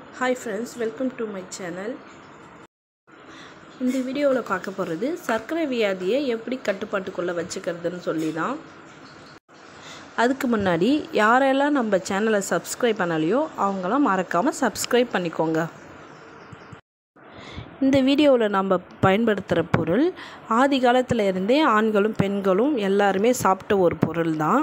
hi friends welcome to my channel இந்த வீடியோவில் பார்க்க போகிறது சர்க்கரை வியாதியை எப்படி கட்டுப்பாட்டுக்குள்ளே வச்சுக்கிறதுன்னு சொல்லி தான் அதுக்கு முன்னாடி யாரெல்லாம் நம்ம சேனலை சப்ஸ்கிரைப் பண்ணலையோ அவங்களாம் மறக்காமல் சப்ஸ்கிரைப் பண்ணிக்கோங்க இந்த வீடியோவில் நம்ம பயன்படுத்துகிற பொருள் ஆதி காலத்தில் இருந்தே ஆண்களும் பெண்களும் எல்லாருமே சாப்பிட்ட ஒரு பொருள் தான்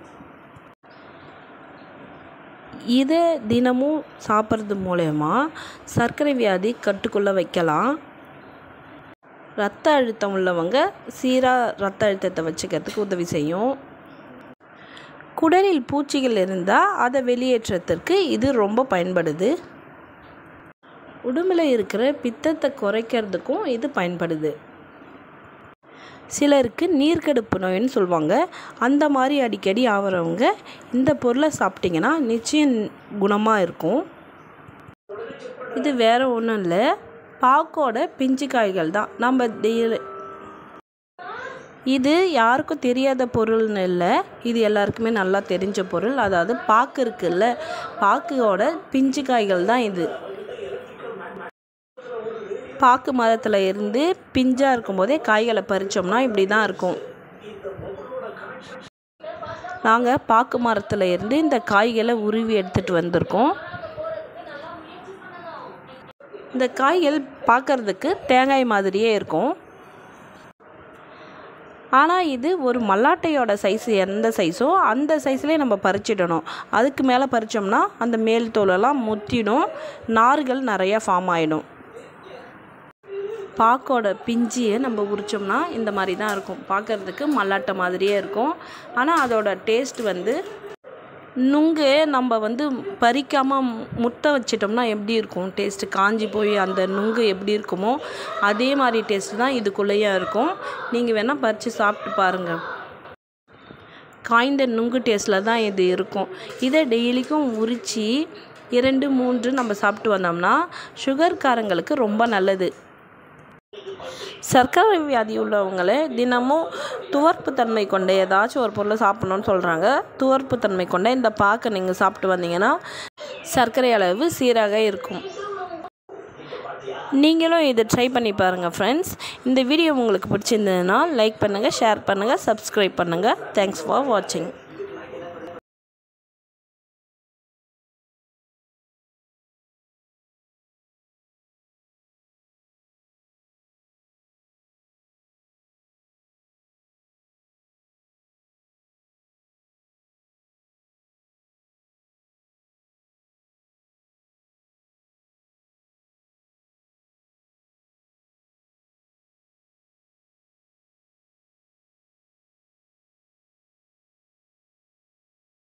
இதை தினமும் சாப்பிட்றது மூலயமா சர்க்கரை வியாதி கட்டுக்குள்ளே வைக்கலாம் ரத்த அழுத்தம் உள்ளவங்க சீராக ரத்த அழுத்தத்தை வச்சுக்கிறதுக்கு உதவி செய்யும் குடலில் பூச்சிகள் இருந்தால் அதை வெளியேற்றத்திற்கு இது ரொம்ப பயன்படுது உடம்பில் இருக்கிற பித்தத்தை குறைக்கிறதுக்கும் இது பயன்படுது சிலருக்கு நீர்க்கடுப்பு நோயின்னு சொல்லுவாங்க அந்த மாதிரி அடிக்கடி ஆகிறவங்க இந்த பொருளை சாப்பிட்டிங்கன்னா நிச்சயம் குணமாக இருக்கும் இது வேறு ஒன்றும் இல்லை பாக்கோட பிஞ்சு காய்கள் தான் நம்ம டெய்லி இது யாருக்கும் தெரியாத பொருள்னு இல்லை இது எல்லாருக்குமே நல்லா தெரிஞ்ச பொருள் அதாவது பாக்கு இருக்குல்ல பாக்கோட பிஞ்சு காய்கள் தான் இது பாக்கு மரத்தில் இருந்து பிஞ்சாக இருக்கும்போதே காய்களை பறித்தோம்னா இப்படி தான் இருக்கும் நாங்கள் பாக்கு மரத்தில் இருந்து இந்த காய்களை உருவி எடுத்துகிட்டு வந்திருக்கோம் இந்த காய்கள் பார்க்குறதுக்கு தேங்காய் மாதிரியே இருக்கும் ஆனால் இது ஒரு மல்லாட்டையோட சைஸ் எந்த சைஸோ அந்த சைஸ்லேயே நம்ம பறிச்சிடணும் அதுக்கு மேலே பறித்தோம்னா அந்த மேல் தோலெல்லாம் முத்திடும் நார்கள் நிறையா ஃபார்ம் ஆகிடும் பாக்கோட பிஞ்சியை நம்ம உரித்தோம்னா இந்த மாதிரி தான் இருக்கும் பார்க்குறதுக்கு மல்லாட்டை மாதிரியே இருக்கும் ஆனால் அதோட டேஸ்ட் வந்து நுங்கு நம்ம வந்து பறிக்காமல் முட்டை வச்சிட்டோம்னா எப்படி இருக்கும் டேஸ்ட்டு காஞ்சி போய் அந்த நுங்கு எப்படி இருக்குமோ அதே மாதிரி டேஸ்ட்டு தான் இதுக்குள்ளேயே இருக்கும் நீங்கள் வேணால் பறித்து சாப்பிட்டு பாருங்கள் காய்ந்த நுங்கு டேஸ்ட்டில் தான் இது இருக்கும் இதை டெய்லிக்கும் உரித்து இரண்டு மூன்று நம்ம சாப்பிட்டு வந்தோம்னா சுகர்காரங்களுக்கு ரொம்ப நல்லது சர்க்கரை வியாதி உள்ளவங்கள தினமும் துவர்ப்பு தன்மை கொண்ட ஏதாச்சும் ஒரு பொருளை சாப்பிட்ணுன்னு சொல்கிறாங்க துவர்ப்பு தன்மை கொண்ட இந்த பாக்கை நீங்கள் சாப்பிட்டு வந்தீங்கன்னா சர்க்கரை அளவு சீராக இருக்கும் நீங்களும் இதை ட்ரை பண்ணி பாருங்கள் ஃப்ரெண்ட்ஸ் இந்த வீடியோ உங்களுக்கு பிடிச்சிருந்ததுன்னா லைக் பண்ணுங்கள் ஷேர் பண்ணுங்கள் சப்ஸ்கிரைப் பண்ணுங்கள் தேங்க்ஸ் ஃபார் வாட்சிங்